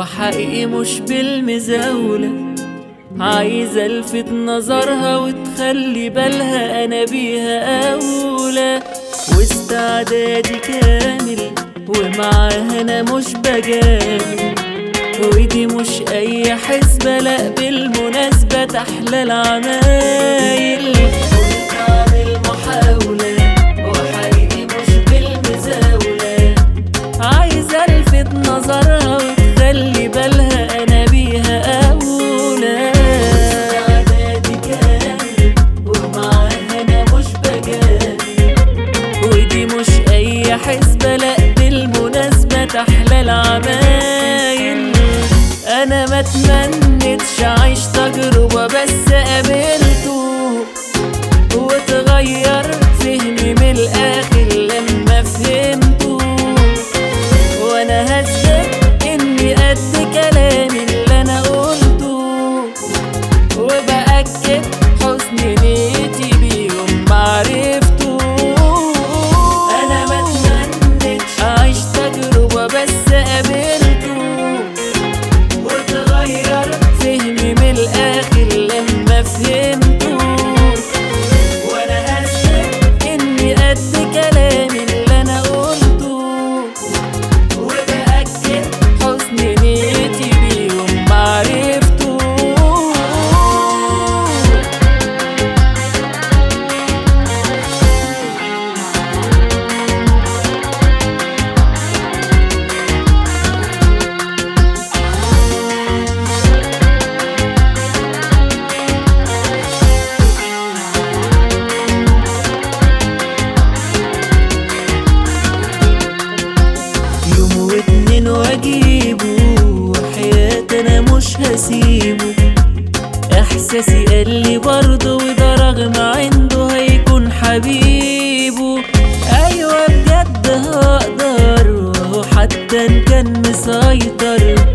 وحقيقي مش بالمزاولة عايزة الفت نظرها وتخلي بالها انا بيها اولى واستعدادي كامل ومعاها انا مش بجامل ودي مش اي حسبة لا بالمناسبة تحلى العمايل قلت اعمل محاولة وحقيقي مش بالمزاولة عايزة الفت نظرها وتخلي بالها انا بيها اولى استعدادي كامل ومعاها انا مش بجامل ودي مش اي حسبة لا بالمناسبة تحلى العمايل انا ما تمنيتش اعيش تجربة بس قابلته وتغير فهمي من الاخر لما فهمته وانا هثبت اني قد كلامي اللي انا قلته وبأكد حسن نيتي بيهم معرفته انا ما اتمنيتش اعيش تجربة بس قابلته وتغير فهمي من الاخر لما فهمته وانا هثبت اني قد كلامي اللي انا قلته وبأكد حسن نيتي بيهم معرفته يوم واتنين واجيبه وحياة انا مش هسيبه احساسي قال لي برضه وده رغم عنده هيكون حبيبه ايوه بجد هقدر وهو حتى ان كان مسيطر